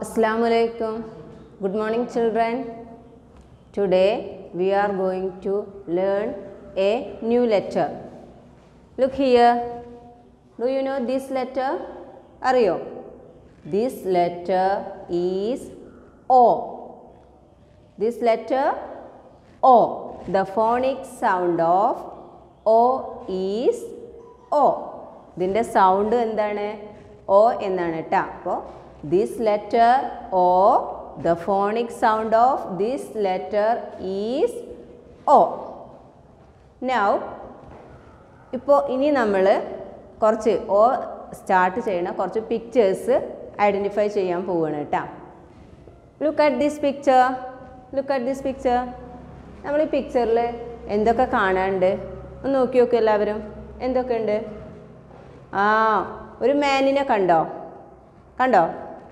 Assalamu alaikum. Good morning, children. Today we are going to learn a new letter. Look here. Do you know this letter? അറിയോ This letter is O. This letter O. The phonic sound of O is O. ഇതിൻ്റെ sound എന്താണ് O എന്നാണ് കേട്ടോ അപ്പോൾ this letter O the phonic sound of this letter is O. Now ഇപ്പോൾ ഇനി നമ്മൾ കുറച്ച് ഓ സ്റ്റാർട്ട് ചെയ്യണ കുറച്ച് പിക്ചേഴ്സ് ഐഡൻറ്റിഫൈ ചെയ്യാൻ പോവുകയാണ് കേട്ടോ look at this picture look at this picture നമ്മൾ ഈ പിക്ചറിൽ എന്തൊക്കെ കാണാനുണ്ട് ഒന്ന് നോക്കി നോക്കൂ എല്ലാവരും എന്തൊക്കെയുണ്ട് ആ ഒരു മാനിനെ കണ്ടോ കണ്ടോ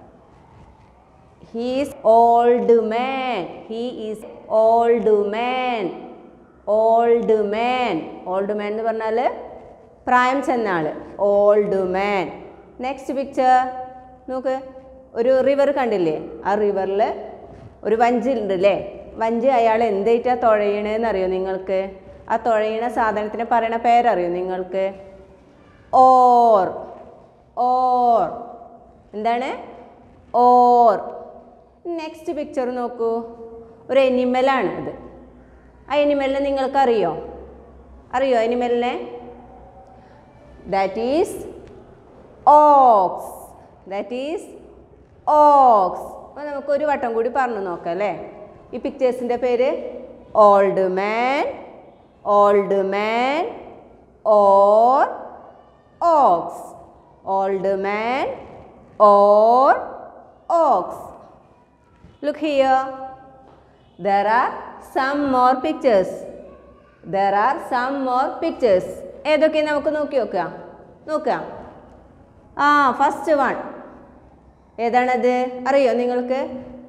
he's old man he is old man old man old man എന്ന് പറഞ്ഞാൽ പ്രായം ചെന്ന ആൾ ഓൾഡ് മാൻ നെക്സ്റ്റ് പിക്ചർ നോക്ക് ഒരു റിവർ കണ്ടില്ലേ ആ റിവറിൽ ഒരു വഞ്ചിലുണ്ട് അല്ലേ വഞ്ചി അയാൾ എന്തായിട്ടാ തുഴയണേന്ന് അറിയോ നിങ്ങൾക്ക് ആ തുഴയണ സാധനത്തിന് പറയണ പേരറിയോ നിങ്ങൾക്ക് ഓർ ഓർ എന്താണ് ഓർ നെക്സ്റ്റ് പിക്ചർ നോക്കൂ ഒരു എനിമലാണ് ഇത് ആ എനിമലിനെ നിങ്ങൾക്കറിയോ അറിയോ എനിമലിനെ that is ox that is ox അപ്പോൾ നമുക്ക് ഒരു വട്ടം കൂടി പറഞ്ഞു നോക്കാം അല്ലേ ഈ പിക്ചേഴ്സിൻ്റെ പേര് old man old man oar ox old man oar ox look here there are some more pictures there are some more pictures ഏതൊക്കെ നമുക്ക് നോക്കി നോക്കുക നോക്കുക ആ ഫസ്റ്റ് വൺ ഏതാണത് അറിയോ നിങ്ങൾക്ക്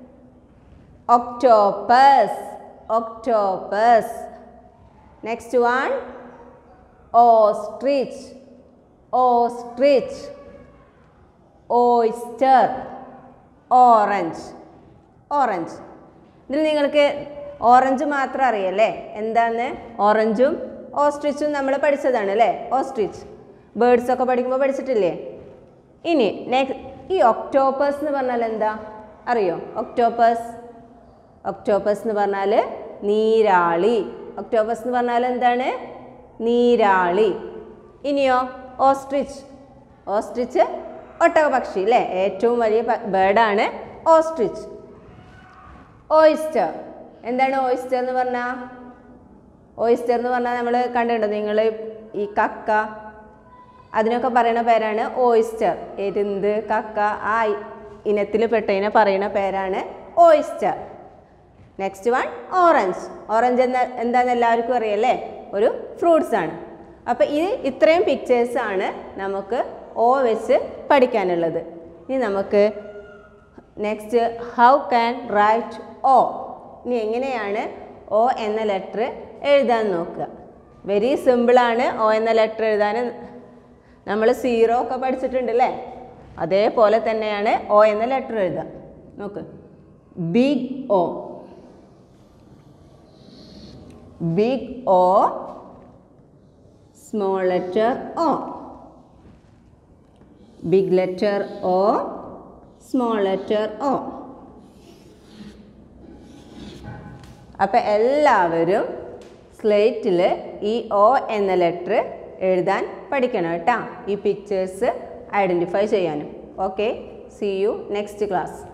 octopus octopus next one ostrich ostrich oyster orange orange ഇതിൽ നിങ്ങൾക്ക് ഓറഞ്ച് മാത്രം അറിയല്ലേ എന്താന്ന് ഓറഞ്ചും ഓസ്ട്രിച്ചും നമ്മൾ പഠിച്ചതാണ് അല്ലേ ഓസ്ട്രിച്ച് ബേർഡ്സ് ഒക്കെ പഠിക്കുമ്പോൾ പഠിച്ചിട്ടില്ലേ ഇനി നെക്സ്റ്റ് ഈ ഒക്ടോപ്പസ് എന്ന് പറഞ്ഞാൽ എന്താ അറിയോ ഒക്ടോപ്പസ് ഒക്ടോപ്പസ് എന്ന് പറഞ്ഞാൽ നീരാളി ഒക്ടോപ്പസ് എന്ന് പറഞ്ഞാൽ എന്താണ് നീരാളി ഇനിയോ ഓസ്ട്രിച്ച് ഓസ്ട്രിച്ച് ഒട്ടകപക്ഷി അല്ലേ ഏറ്റവും വലിയ ബേർഡാണ് ഓസ്ട്രിച്ച് ഓയിസ്റ്റർ എന്താണ് ഓയിസ്റ്റർ എന്ന് പറഞ്ഞാൽ ഓയിസ്റ്റർ എന്ന് പറഞ്ഞാൽ നമ്മൾ കണ്ടിട്ടുണ്ടോ നിങ്ങൾ ഈ കക്ക അതിനൊക്കെ പറയുന്ന പേരാണ് ഓയിസ്റ്റർ എരുന്ത് കക്ക ആ ഇനത്തിൽ പെട്ടതിനെ പറയുന്ന പേരാണ് oyster next one orange orange എന്ന എന്താണെന്ന് എല്ലാവർക്കും അറിയല്ലേ ഒരു ഫ്രൂട്ട്സ് ആണ് അപ്പോൾ ഈ ഇത്രയും പിക്ചേഴ്സാണ് നമുക്ക് ഓ വെച്ച് പഠിക്കാനുള്ളത് ഇനി നമുക്ക് next how can write O ഇനി എങ്ങനെയാണ് ഓ എന്ന ലെറ്റർ എഴുതാൻ നോക്കുക വെരി സിമ്പിളാണ് ഓ എന്ന ലെറ്റർ എഴുതാൻ നമ്മൾ സീറോ ഒക്കെ പഠിച്ചിട്ടുണ്ട് അല്ലേ അതേപോലെ തന്നെയാണ് ഓ എന്ന ലെറ്റർ എഴുതുക നോക്ക് big O big O small letter O big letter O small letter O അപ്പം എല്ലാവരും സ്ലേറ്റിൽ ഈ ഒ എന്ന ലെറ്റർ എഴുതാൻ പഠിക്കണം കേട്ടോ ഈ പിക്ചേഴ്സ് ഐഡൻറ്റിഫൈ ചെയ്യാനും okay see you next class